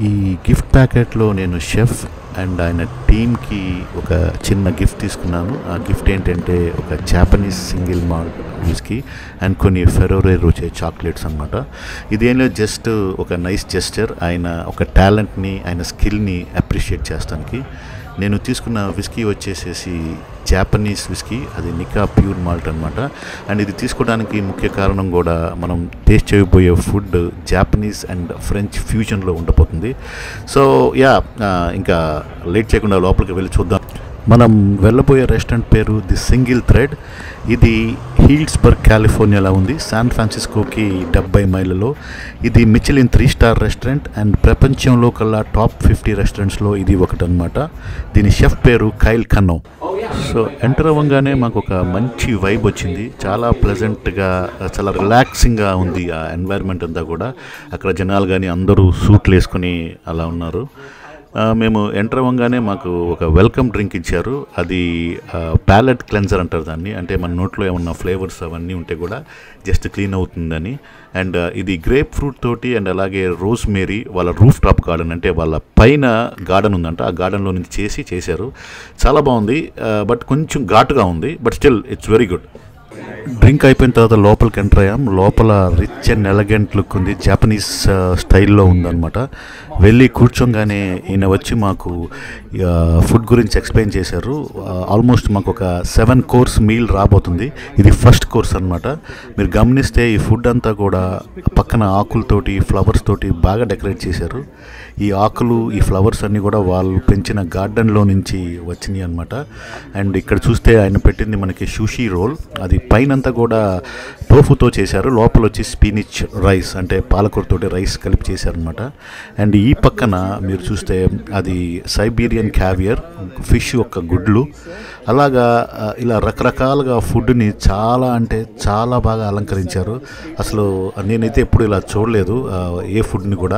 ఈ గిఫ్ట్ ప్యాకెట్లో నేను షెఫ్ అండ్ ఆయన టీమ్కి ఒక చిన్న గిఫ్ట్ తీసుకున్నాను ఆ గిఫ్ట్ ఏంటంటే ఒక Japanese single malt whisky and కొన్ని ఫెరోరే రుచే చాక్లెట్స్ అనమాట ఇదేం లేదు జస్ట్ ఒక నైస్ జెస్చర్ ఆయన ఒక టాలెంట్ని ఆయన స్కిల్ని అప్రిషియేట్ చేస్తానికి నేను తీసుకున్న విస్కీ వచ్చేసేసి జాపనీస్ విస్కీ అది నికా ప్యూర్ మాల్ట్ అనమాట అండ్ ఇది తీసుకోవడానికి ముఖ్య కారణం కూడా మనం టేస్ట్ చేయబోయే ఫుడ్ జాపనీస్ అండ్ ఫ్రెంచ్ ఫ్యూజన్లో ఉండబోతుంది సో యా ఇంకా లేట్ చేయకుండా లోపలికి వెళ్ళి చూద్దాం మనం వెళ్ళబోయే రెస్టారెంట్ పేరు ది సింగిల్ థ్రెడ్ ఇది హీల్స్బర్గ్ కాలిఫోర్నియాలో ఉంది శాన్ ఫ్రాన్సిస్కోకి డెబ్బై మైళ్ళలో ఇది Michelin three star restaurant and ప్రపంచంలో కల్లా టాప్ ఫిఫ్టీ రెస్టారెంట్స్లో ఇది ఒకటి అనమాట దీని షెఫ్ పేరు కైల్ ఖన్నో సో ఎంటర్ అవ్వగానే మాకు ఒక మంచి వైబ్ వచ్చింది చాలా ప్లెజెంట్గా చాలా రిలాక్సింగ్గా ఉంది ఆ ఎన్వైర్న్మెంట్ అంతా కూడా అక్కడ జనాలు కానీ అందరూ సూట్లు వేసుకొని అలా ఉన్నారు ఆ, మేము ఎంటర్ అవ్వగానే మాకు ఒక వెల్కమ్ డ్రింక్ ఇచ్చారు అది ప్యాలెట్ క్లెన్జర్ అంటారు దాన్ని అంటే మన నోట్లో ఏమన్నా ఫ్లేవర్స్ అవన్నీ ఉంటే కూడా జస్ట్ క్లీన్ అవుతుందని అండ్ ఇది గ్రేప్ ఫ్రూట్ తోటి అండ్ అలాగే రోజ్ మేరీ వాళ్ళ రూఫ్ టాప్ గార్డెన్ అంటే వాళ్ళ పైన గార్డెన్ ఉందంట ఆ గార్డెన్లో నుంచి చేసి చేశారు చాలా బాగుంది బట్ కొంచెం ఘాటుగా ఉంది but still it's very good drink అయిపోయిన తర్వాత లోపలికి ఎంటర్ అయ్యాం లోపల రిచ్ అండ్ ఎలగెంట్ లుక్ ఉంది జాపనీస్ ఆ, స్టైల్లో ఉందన్నమాట వెళ్ళి కూర్చోగానే ఈయన వచ్చి మాకు ఆ, ఫుడ్ గురించి ఎక్స్ప్లెయిన్ చేశారు ఆ, ఆల్మోస్ట్ మాకు ఒక సెవెన్ కోర్స్ మీల్ రాబోతుంది ఇది ఫస్ట్ కోర్స్ అన్నమాట మీరు గమనిస్తే ఈ ఫుడ్ అంతా కూడా పక్కన ఆకులతోటి ఫ్లవర్స్ తోటి బాగా డెకరేట్ చేశారు ఈ ఆకులు ఈ ఫ్లవర్స్ అన్నీ కూడా వాళ్ళు పెంచిన గార్డెన్లో నుంచి వచ్చినాయి అనమాట అండ్ ఇక్కడ చూస్తే ఆయన పెట్టింది మనకి షూషీ రోల్ అది పైనంతా కూడా టోఫుతో చేశారు లోపల వచ్చి స్పీనిచ్ రైస్ అంటే పాలకూరతోటి రైస్ కలిపి చేశారనమాట అండ్ ఈ పక్కన మీరు చూస్తే అది సైబీరియన్ క్యావియర్ ఫిష్ యొక్క గుడ్లు అలాగా ఆ, ఇలా రకరకాలుగా ఫుడ్ని చాలా అంటే చాలా బాగా అలంకరించారు అసలు నేనైతే ఎప్పుడు ఇలా చూడలేదు ఆ, ఏ ఫుడ్ని కూడా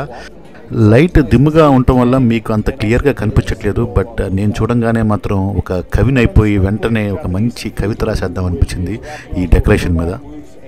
లైట్ దిమ్ముగా ఉండటం వల్ల మీకు అంత క్లియర్గా కనిపించట్లేదు బట్ నేను చూడంగానే మాత్రం ఒక కవిని అయిపోయి వెంటనే ఒక మంచి కవిత రాసేద్దాం అనిపించింది ఈ డెకరేషన్ మీద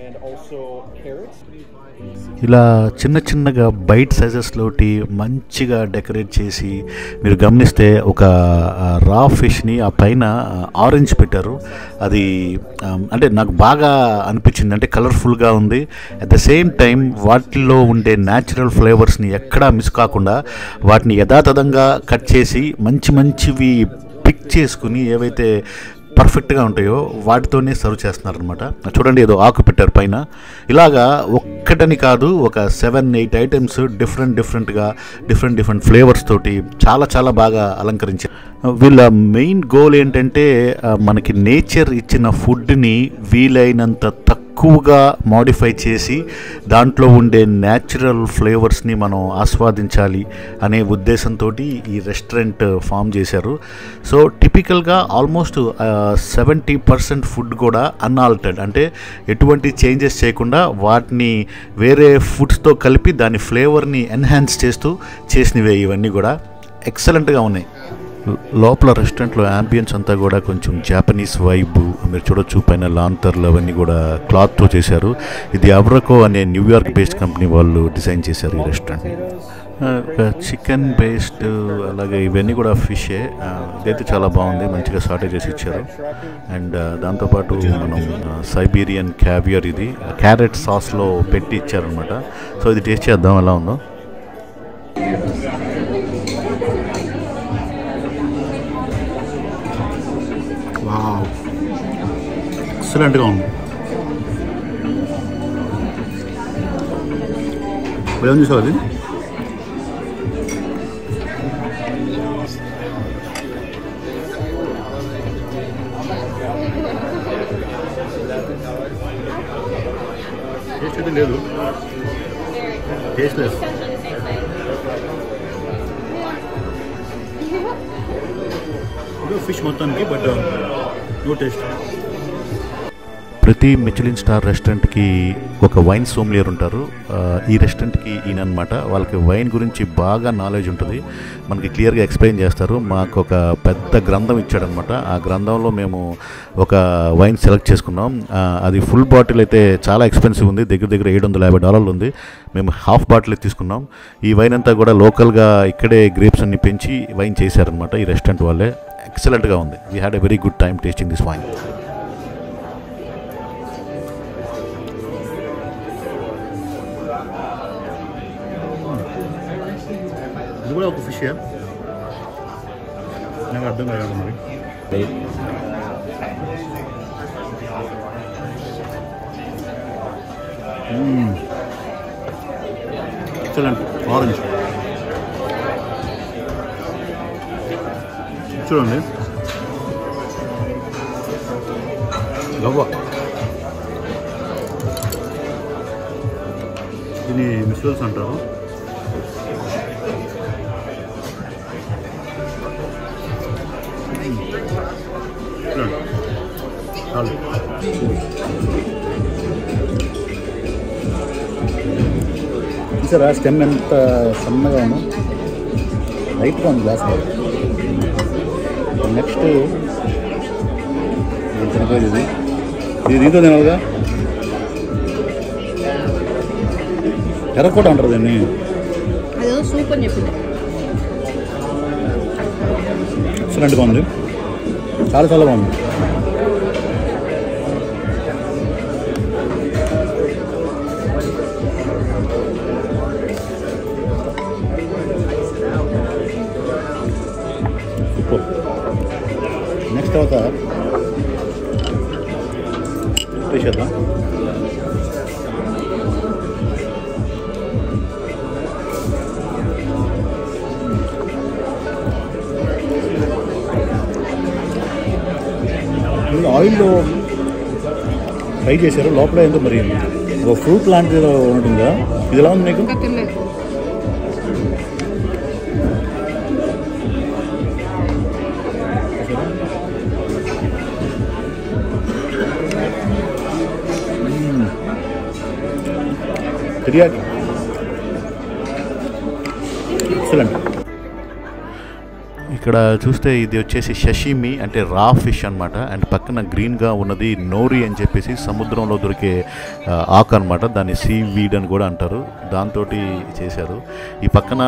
ఇలా చిన్న చిన్నగా బైట్ సైజెస్లోటి మంచిగా డెకరేట్ చేసి మీరు గమనిస్తే ఒక రా ఫిష్ని ఆ పైన ఆరెంజ్ పెట్టారు అది ఆ, అంటే నాకు బాగా అనిపించింది అంటే కలర్ఫుల్గా ఉంది అట్ ద సేమ్ టైం వాటిల్లో ఉండే న్యాచురల్ ఫ్లేవర్స్ని ఎక్కడా మిస్ కాకుండా వాటిని యథాతథంగా కట్ చేసి మంచి మంచివి పిక్ చేసుకుని ఏవైతే పర్ఫెక్ట్గా ఉంటాయో వాటితోనే సర్వ్ చేస్తున్నారనమాట చూడండి ఏదో ఆకు పెట్టారు పైన ఇలాగా ఒక్కటని కాదు ఒక సెవెన్ ఎయిట్ ఐటమ్స్ డిఫరెంట్ డిఫరెంట్గా డిఫరెంట్ డిఫరెంట్ ఫ్లేవర్స్ తోటి చాలా చాలా బాగా అలంకరించారు వీళ్ళ మెయిన్ గోల్ ఏంటంటే ఆ, మనకి నేచర్ ఇచ్చిన ఫుడ్ని వీలైనంత తక్కువగా మాడిఫై చేసి దాంట్లో ఉండే న్యాచురల్ ఫ్లేవర్స్ని మనం ఆస్వాదించాలి అనే ఉద్దేశంతో ఈ రెస్టారెంట్ ఫామ్ చేశారు సో టిపికల్గా ఆల్మోస్ట్ సెవెంటీ పర్సెంట్ ఫుడ్ కూడా అన్ఆల్టర్డ్ అంటే ఎటువంటి చేంజెస్ చేయకుండా వాటిని వేరే ఫుడ్స్తో కలిపి దాని ఫ్లేవర్ని ఎన్హాన్స్ చేస్తూ చేసినవే ఇవన్నీ కూడా ఎక్సలెంట్గా ఉన్నాయి లోపల రెస్టారెంట్లో యాంబియన్స్ అంతా కూడా కొంచెం జాపనీస్ వైబ్ మీరు చూడొచ్చు పైన లాంతర్లు అవన్నీ కూడా క్లాత్తో చేశారు ఇది అవ్రకో అనే న్యూయార్క్ బేస్డ్ కంపెనీ వాళ్ళు డిజైన్ చేశారు ఈ రెస్టారెంట్ చికెన్ బేస్డ్ అలాగే ఇవన్నీ కూడా ఫిషే ఇదైతే చాలా బాగుంది మంచిగా సాటే చేసి ఇచ్చారు అండ్ దాంతోపాటు మనం సైబీరియన్ క్యావియర్ ఇది క్యారెట్ సాస్లో పెట్టి ఇచ్చారనమాట సో ఇది టేస్ట్ చేద్దాం ఎలా ఉందో వావ్ ఎక్సలెంట్గా ఉంది ఏం చూసావు అది టేస్ట్ అయితే లేదు టేస్ట్ లేదు ఇదో ఫిష్ మొత్తానికి బట్ నో టేస్ట్ ప్రతి మిచిలిన్ స్టార్ రెస్టారెంట్కి ఒక వైన్ సోమ్లియర్ ఉంటారు ఆ, ఈ రెస్టారెంట్కి ఈయన అనమాట వాళ్ళకి వైన్ గురించి బాగా నాలెడ్జ్ ఉంటుంది మనకి క్లియర్గా ఎక్స్ప్లెయిన్ చేస్తారు మాకు ఒక పెద్ద గ్రంథం ఇచ్చాడనమాట ఆ గ్రంథంలో మేము ఒక వైన్ సెలెక్ట్ చేసుకున్నాం ఆ, అది ఫుల్ బాటిల్ అయితే చాలా ఎక్స్పెన్సివ్ ఉంది దగ్గర దగ్గర ఏడు వందల యాభై డాలర్లు ఉంది మేము హాఫ్ బాటిల్ తీసుకున్నాం ఈ వైన్ అంతా కూడా లోకల్గా ఇక్కడే గ్రేప్స్ అన్ని పెంచి వైన్ చేశారనమాట ఈ రెస్టారెంట్ వాళ్ళే ఎక్సలెంట్గా ఉంది we had a very good time tasting this wine ఇది కూడా ఒక ఫిష్ నాకు అర్థం కాదు మరి ఎక్సలెంట్ ఆరెంజ్ చూడండి గవ్వ దీన్ని మిస్టల్స్ అంటారు చూడండి చాలు చూసారా స్టెమ్ ఎంత సన్నగా ఉందో లైట్గా ఉంది గ్లాస్ నెక్స్ట్ చనిపోయేది ఇది ఇది దీంతో తినాలిగా ఎర్రకోట అంటారు దీన్ని అదేదో సూప్ అని చెప్పింది ఎక్సలెంట్గా ఉంది చాలా చాలా బాగుంది సూపర్ నెక్స్ట్ తర్వాత టేస్ట్ చేద్దాం వీళ్ళు ఆయిల్లో ఫ్రై చేశారు లోపల ఏందో మరి ఒక ఫ్రూట్ లాంటిది ఏదో ఉంటుందా ఇది ఎలా ఉంది నీకు ఇంకా తినలేదు తిరియాకి ఎక్సలెంట్ ఇక్కడ చూస్తే ఇది వచ్చేసి షషిమి అంటే రా ఫిష్ అన్నమాట అండ్ పక్కన గ్రీన్గా ఉన్నది నోరి అని చెప్పేసి సముద్రంలో దొరికే ఆ, ఆకు అనమాట దాన్ని సీ వీడ్ అని కూడా అంటారు దాంతో చేశారు ఈ పక్కన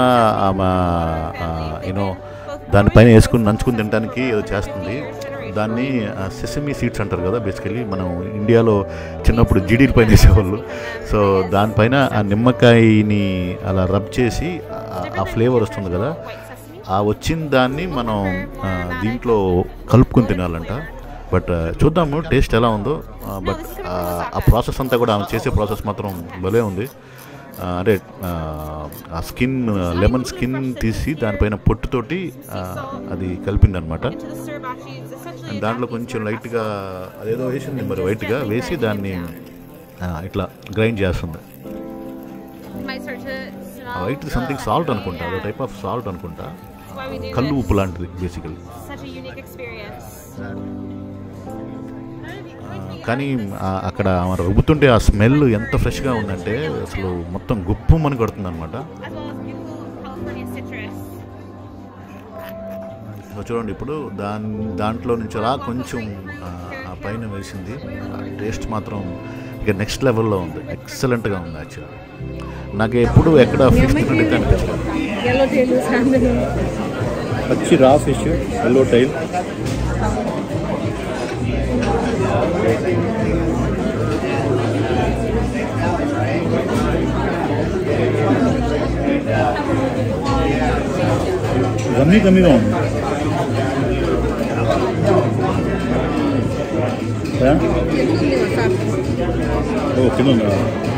యూనో దానిపైన వేసుకుని నంచుకుని తినడానికి ఏదో చేస్తుంది దాన్ని సెసమీ సీడ్స్ అంటారు కదా బేసికలీ మనం ఇండియాలో చిన్నప్పుడు జీడీల పైన వేసేవాళ్ళు సో దానిపైన ఆ నిమ్మకాయని అలా రబ్ చేసి ఆ- ఆ ఫ్లేవర్ వస్తుంది కదా ఆ వచ్చిన దాన్ని మనం ఆ, దీంట్లో కలుపుకొని తినాలంట బట్ చూద్దాము టేస్ట్ ఎలా ఉందో బట్ ఆ ప్రాసెస్ అంతా కూడా ఆమె చేసే ప్రాసెస్ మాత్రం భలే ఉంది ఆ, అంటే ఆ, ఆ స్కిన్ లెమన్ స్కిన్ తీసి దానిపైన పొట్టుతోటి ఆ, అది కలిపిందనమాట అండ్ దాంట్లో కొంచెం లైట్గా అదేదో వేసింది మరి వైట్గా వేసి దాన్ని ఆ, ఇట్లా గ్రైండ్ చేస్తుంది వైట్ సంథింగ్ సాల్ట్ అనుకుంటా అదో టైప్ ఆఫ్ సాల్ట్ అనుకుంటా కళ్ళు ఉప్పు లాంటిది basically Such a unique experience. కానీ ఆ- అక్కడ ఆమె రుబ్బుతుంటే ఆ స్మెల్ ఎంత ఫ్రెష్గా ఉందంటే అసలు మొత్తం గుప్పమని కొడుతుంది అనమాట As well as beautiful California citrus. చూడండి ఇప్పుడు దాని దాంట్లో నుంచి అలా కొంచెం ఆ, ఆ పైన వేసింది ఆ టేస్ట్ మాత్రం ఇక నెక్స్ట్ లెవెల్లో ఉంది ఎక్సలెంట్గా ఉంది యాక్చువల్లీ నాకు ఎప్పుడు ఎక్కడ ఫిష్ తిన్నట్టు అనిపించలేదు ఎల్లో టైల్ శాండిల్ పచ్చి raw fish yellowtail gummy గమ్మీగా ఉంది ఏ? ఓ కింద ఉందా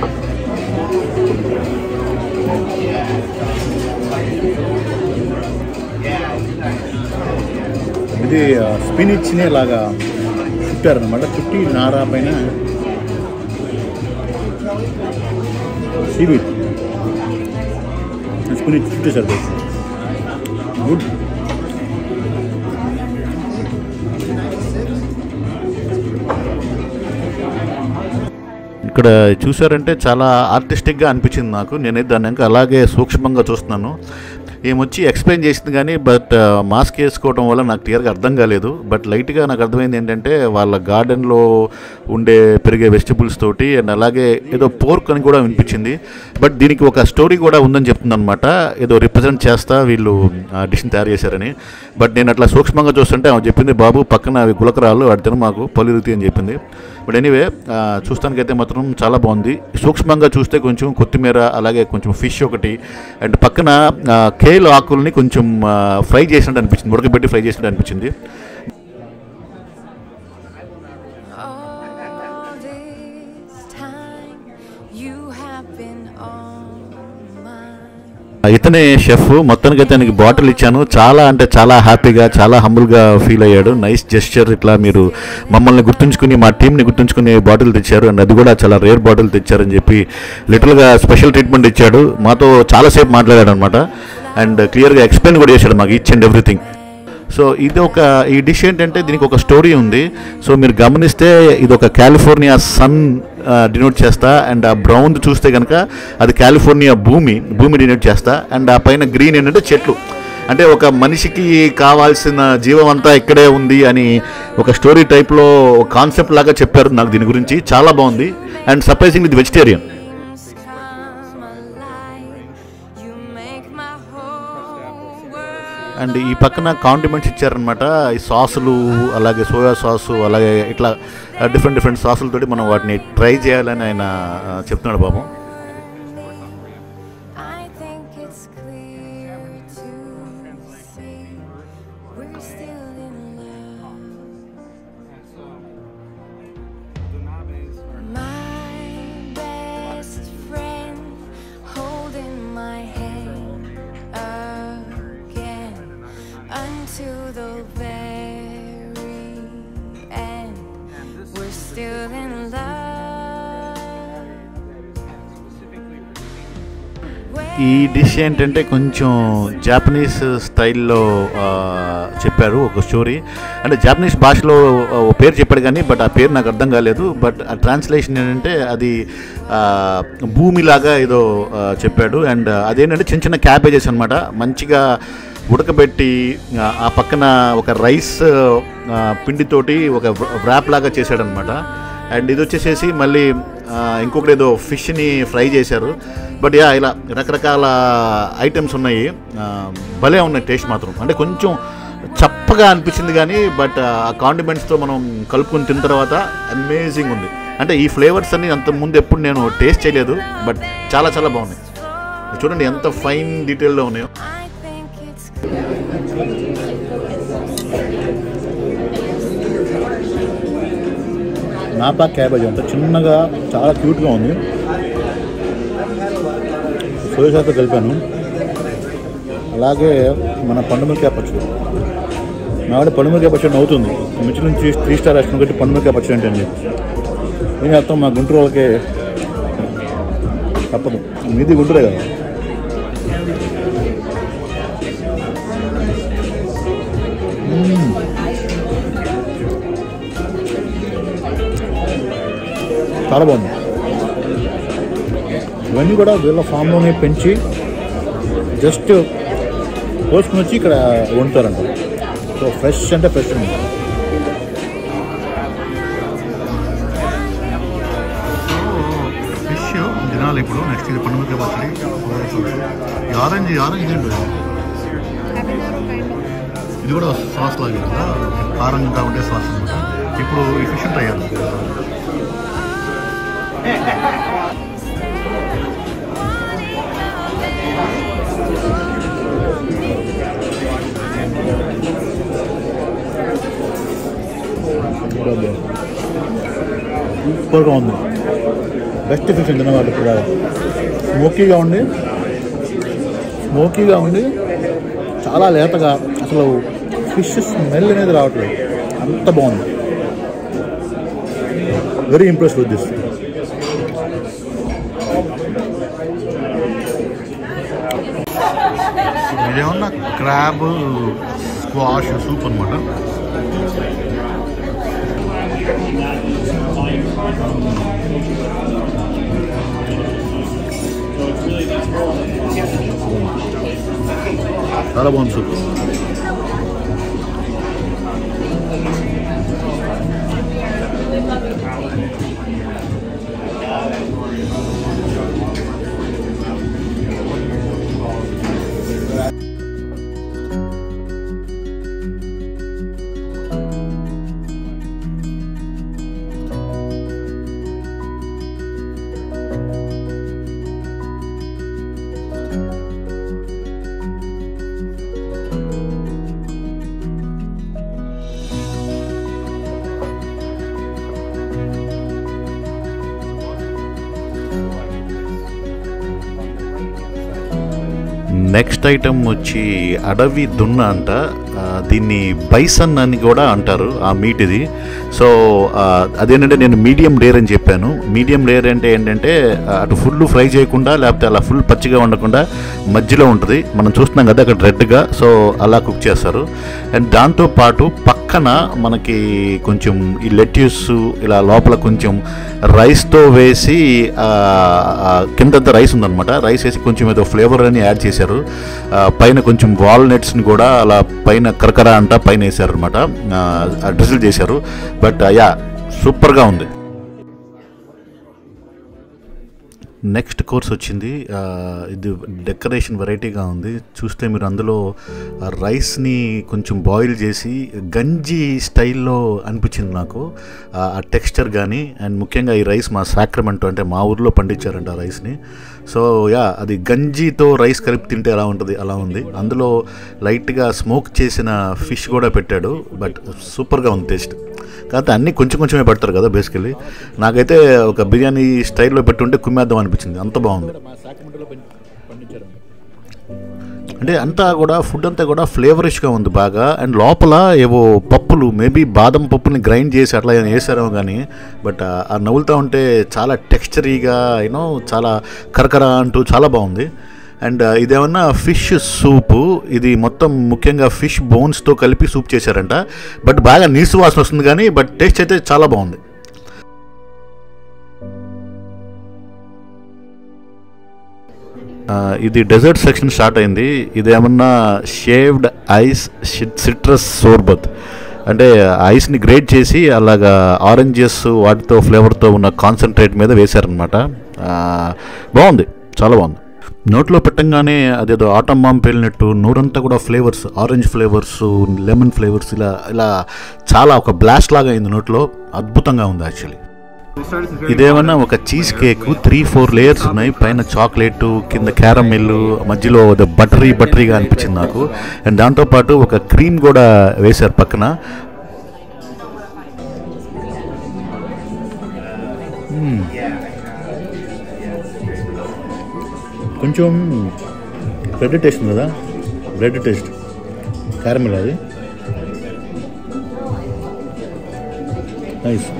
ఇది స్పినిచ్ని లాగా చుట్టారనమాట చుట్టి నారా పైన సీవీడ్ స్పినిచ్ చుట్టేశారు గుడ్ ఇక్కడ చూసారంటే చాలా ఆర్టిస్టిక్గా అనిపించింది నాకు నేనైతే దాన్ని ఇంకా అలాగే సూక్ష్మంగా చూస్తున్నాను ఏమొచ్చి ఎక్స్ప్లెయిన్ చేసింది కానీ బట్ మాస్క్ వేసుకోవడం వల్ల నాకు క్లియర్గా అర్థం కాలేదు బట్ లైట్గా నాకు అర్థమైంది ఏంటంటే వాళ్ళ గార్డెన్లో ఉండే పెరిగే వెజిటబుల్స్ తోటి అండ్ అలాగే ఏదో పోర్క్ అని కూడా వినిపించింది బట్ దీనికి ఒక స్టోరీ కూడా ఉందని చెప్తుంది అనమాట ఏదో రిప్రజెంట్ చేస్తా వీళ్ళు డిష్ని తయారు చేశారని బట్ నేను అట్లా సూక్ష్మంగా చూస్తుంటే ఆమె చెప్పింది బాబు పక్కన అవి గులకరాలు వాటి తిన మాకు పలురుతి అని చెప్పింది బట్ ఎనీవే చూస్తానికైతే మాత్రం చాలా బాగుంది సూక్ష్మంగా చూస్తే కొంచెం కొత్తిమీర అలాగే కొంచెం ఫిష్ ఒకటి అండ్ పక్కన ఆ, కేల్ ఆకుల్ని కొంచెం ఆ, ఫ్రై చేసినట్టు అనిపించింది ఉడకబెట్టి ఫ్రై చేసినట్టు అనిపించింది All this time you have been on my ఆ, ఇతనే షెఫ్ మొత్తానికైతే ఆయనకి బాటిల్ ఇచ్చాను చాలా అంటే చాలా హ్యాపీగా చాలా హంబుల్గా ఫీల్ అయ్యాడు నైస్ జెస్చర్ ఇట్లా మీరు మమ్మల్ని గుర్తుంచుకుని మా టీంని గుర్తుంచుకుని బాటిల్ తెచ్చారు అండ్ అది కూడా చాలా రేర్ బాటిల్ తెచ్చారని చెప్పి లిటిల్గా స్పెషల్ ట్రీట్మెంట్ ఇచ్చాడు మాతో చాలాసేపు మాట్లాడాడు అనమాట అండ్ క్లియర్గా ఎక్స్ప్లెయిన్ కూడా చేశాడు మాకు ఈచ్ అండ్ ఎవ్రీథింగ్ సో ఇది ఒక ఈ డిష్ ఏంటంటే దీనికి ఒక స్టోరీ ఉంది సో మీరు గమనిస్తే ఇది ఒక కాలిఫోర్నియా సన్ డినోట్ చేస్తా అండ్ ఆ బ్రౌన్ చూస్తే కనుక అది కాలిఫోర్నియా భూమి భూమి డినోట్ చేస్తా అండ్ ఆ పైన గ్రీన్ ఏంటంటే చెట్లు అంటే ఒక మనిషికి కావాల్సిన జీవం అంతా ఇక్కడే ఉంది అని ఒక స్టోరీ టైప్లో ఒక కాన్సెప్ట్ లాగా చెప్పారు నాకు దీని గురించి చాలా బాగుంది అండ్ సర్ప్రైజింగ్ ఇది vegetarian come alive. You make my whole world. And ఈ పక్కన కాండిమెంట్స్ ఇచ్చారనమాట ఈ సాసులు అలాగే సోయా సాసు అలాగే ఇట్లా డిఫరెంట్ డిఫరెంట్ సాసులతోటి మనం వాటిని ట్రై చేయాలని ఆయన ఆ, చెప్తున్నాడు పాపం I think it's clear to see we're still in love. My best friend holding my hand again until the very end. We're still in love. ఈ డిష్ ఏంటంటే కొంచెం జాపనీస్ స్టైల్లో ఆ, చెప్పారు ఒక స్టోరీ అంటే జాపనీస్ భాషలో ఒక పేరు చెప్పాడు కానీ బట్ ఆ పేరు నాకు అర్థం కాలేదు బట్ ఆ ట్రాన్స్లేషన్ ఏంటంటే అది ఆ, భూమిలాగా ఏదో ఆ, చెప్పాడు అండ్ అదేంటంటే చిన్న చిన్న క్యాబేజెస్ అనమాట మంచిగా ఉడకబెట్టి ఆ, ఆ పక్కన ఒక రైస్ ఆ, పిండితోటి ఒక వ్రాప్ లాగా చేశాడనమాట అండ్ ఇది వచ్చేసేసి మళ్ళీ ఆ, ఇంకొకటి ఏదో ఫిష్ని ఫ్రై చేశారు బట్ యా ఇలా రకరకాల ఐటమ్స్ ఉన్నాయి ఆ, భలే ఉన్నాయి టేస్ట్ మాత్రం అంటే కొంచెం చప్పగా అనిపించింది కానీ బట్ ఆ కాండిమెంట్స్తో మనం కలుపుకొని తిన్న తర్వాత అమేజింగ్ ఉంది అంటే ఈ ఫ్లేవర్స్ అన్ని అంత ముందు ఎప్పుడు నేను టేస్ట్ చేయలేదు బట్ చాలా చాలా బాగున్నాయి చూడండి ఎంత ఫైన్ డీటెయిల్లో ఉన్నాయో I think it's Napa cabbage అంత చిన్నగా చాలా క్యూట్గా ఉంది సోయసాతో కలిపాను అలాగే మన పండుమిరకాయ పచ్చడి నావిడ పండుమిరకాయ పచ్చడి అవుతుంది మిర్చి నుంచి త్రీ స్టార్ రెస్టారెంట్ పెట్టి పండుమిరకాయ పచ్చడి ఏంటండి ఏం అర్థం మా గుంటూరు వాళ్ళకి తప్పదు మీది గుంటూరే కదా మ్మ్. చాలా బాగుంది ఇవన్నీ కూడా వీళ్ళ ఫామ్లోనే పెంచి జస్ట్ కోసుకుని వచ్చి ఇక్కడ వండుతారంట సో ఫ్రెష్ అంటే ఫ్రెష్ ఉంది ఫిష్ తినాలి ఇప్పుడు నెక్స్ట్ ఇది పండుగ పచ్చడి ఈ ఆరెంజ్ ఆరెంజ్ ఏంటి ఇది కూడా సాస్ లాగే కదా కారంగా ఉండే సాస్ అనమాట ఇప్పుడు ఈ ఫిష్ ఉంటాయి కదా సూపర్గా ఉంది బెస్ట్ ఫిష్ తిన్నమాట ఇప్పుడు స్మోకీగా ఉండి స్మోకీగా ఉండి చాలా లేతగా అసలు ఫిష్ స్మెల్ అనేది రావట్లేదు అంత బాగుంది వెరీ ఇంప్రెస్ విత్ దిస్ ఇదేమన్నా క్రాబ్ స్క్వాష్ సూప్ అనమాట చాలా బాగుంది సూప్ నెక్స్ట్ ఐటమ్ వచ్చి అడవి దున్న అంట ఆ, దీన్ని బైసన్ అని కూడా అంటారు ఆ మీట్ ఇది సో ఆ, అదేంటంటే నేను మీడియం రేర్ అని చెప్పాను మీడియం రేర్ అంటే ఏంటంటే ఆ, అటు ఫుల్ ఫ్రై చేయకుండా లేకపోతే అలా ఫుల్ పచ్చిగా ఉండకుండా మధ్యలో ఉంటుంది మనం చూస్తున్నాం కదా అక్కడ రెడ్గా సో అలా కుక్ చేస్తారు అండ్ దాంతో పాటు పక్కన మనకి కొంచెం ఈ లెట్యూస్ ఇలా లోపల కొంచెం రైస్తో వేసి ఆ, ఆ, కిందంతా రైస్ ఉందన్నమాట రైస్ వేసి కొంచెం ఏదో ఫ్లేవర్ అని యాడ్ చేశారు ఆ, పైన కొంచెం వాల్నట్స్ని కూడా అలా పైన కరకర అంట పైన వేసారు అనమాట డ్రిజిల్ చేశారు బట్ యా సూపర్గా ఉంది నెక్స్ట్ కోర్స్ వచ్చింది ఆ, ఇది డెకరేషన్ వెరైటీగా ఉంది చూస్తే మీరు అందులో ఆ రైస్ని కొంచెం బాయిల్ చేసి గంజి స్టైల్లో అనిపించింది నాకు ఆ ఆ టెక్స్చర్ కానీ అండ్ ముఖ్యంగా ఈ రైస్ మా సాక్రమెంటో అంటే మా ఊర్లో పండించారంట ఆ రైస్ని సో యా అది గంజితో రైస్ కలిపి తింటే ఎలా ఉంటుంది అలా ఉంది అందులో లైట్గా స్మోక్ చేసిన ఫిష్ కూడా పెట్టాడు బట్ సూపర్గా ఉంది టేస్ట్ కాకపోతే అన్నీ కొంచెం కొంచెమే పెడతారు కదా బేసికలీ నాకైతే ఒక బిర్యానీ స్టైల్లో పెట్టుంటే కుమ్మేద్దాం అనిపించింది అంత బాగుంది అంటే అంతా కూడా ఫుడ్ అంతా కూడా ఫ్లేవరిష్గా ఉంది బాగా అండ్ లోపల ఏవో పప్పులు మేబీ బాదం పప్పుని గ్రైండ్ చేసి అట్లా ఏమైనా వేసారేమో కానీ బట్ ఆ నవ్వులుతూ ఉంటే చాలా టెక్స్చరీగా యూనో చాలా కరకర అంటూ చాలా బాగుంది అండ్ ఇదేమన్నా ఫిష్ సూపు ఇది మొత్తం ముఖ్యంగా ఫిష్ బోన్స్తో కలిపి సూప్ చేశారంట బట్ బాగా నీసు వాసన వస్తుంది కానీ బట్ టేస్ట్ అయితే చాలా బాగుంది ఆ, ఇది డెజర్ట్ సెక్షన్ స్టార్ట్ అయింది ఇదేమన్నా షేవ్డ్ ఐస్ సిట్రస్ సోర్బత్ అంటే ఐస్ని గ్రేట్ చేసి అలాగా ఆరెంజెస్ వాటితో ఫ్లేవర్తో ఉన్న కాన్సన్ట్రేట్ మీద వేశారనమాట బాగుంది చాలా బాగుంది నోట్లో పెట్టంగానే అదేదో ఆటం బాంబ్ పేలినట్టు నోరంతా కూడా flavours orange flavours lemon flavours ఇలా ఇలా చాలా ఒక బ్లాస్ట్ లాగా అయింది నోట్లో అద్భుతంగా ఉంది యాక్చువల్లీ ఇదేమన్నా ఒక cheesecake three four layers ఉన్నాయి పైన చాక్లెట్ కింద క్యారమిల్ మధ్యలో బటరీ బటరీగా అనిపించింది నాకు అండ్ దాంతోపాటు ఒక క్రీమ్ కూడా వేశారు పక్కన మ్మ్. కొంచెం బ్రెడ్ టేస్ట్ ఉంది కదా బ్రెడ్ టేస్ట్ క్యారమిల్ అది నైస్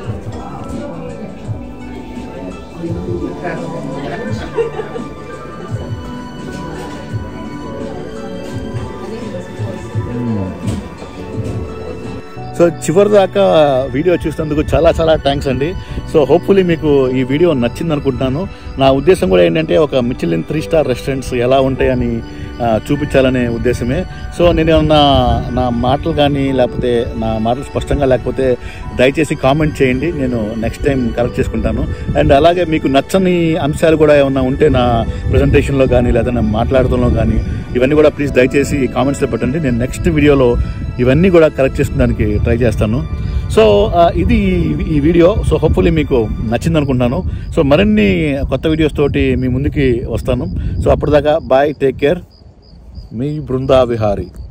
సో చివరి దాకా వీడియో చూసినందుకు చాలా చాలా థ్యాంక్స్ అండి సో హోప్ఫుల్లీ మీకు ఈ వీడియో నచ్చింది అనుకుంటున్నాను నా ఉద్దేశం కూడా ఏంటంటే ఒక మిచిలిన్ త్రీ స్టార్ రెస్టారెంట్స్ ఎలా ఉంటాయని ఆ, చూపించాలనే ఉద్దేశమే సో నేను ఏమన్నా నా మాటలు కానీ లేకపోతే నా మాటలు స్పష్టంగా లేకపోతే దయచేసి కామెంట్ చేయండి నేను నెక్స్ట్ టైం కరెక్ట్ చేసుకుంటాను అండ్ అలాగే మీకు నచ్చని అంశాలు కూడా ఏమన్నా ఉంటే నా ప్రజెంటేషన్లో కానీ లేదా నా మాట్లాడడంలో కానీ ఇవన్నీ కూడా ప్లీజ్ దయచేసి కామెంట్స్లో పెట్టండి నేను నెక్స్ట్ వీడియోలో ఇవన్నీ కూడా కరెక్ట్ చేసుకోవడానికి ట్రై చేస్తాను సో ఆ, ఇది ఈ- ఈ వీడియో సో హోప్ఫుల్లీ మీకు నచ్చింది అనుకుంటున్నాను సో మరిన్ని కొత్త వీడియోస్ తోటి మీ ముందుకి వస్తాను సో అప్పటిదాకా బాయ్ టేక్ కేర్ మీ బృందా విహారీ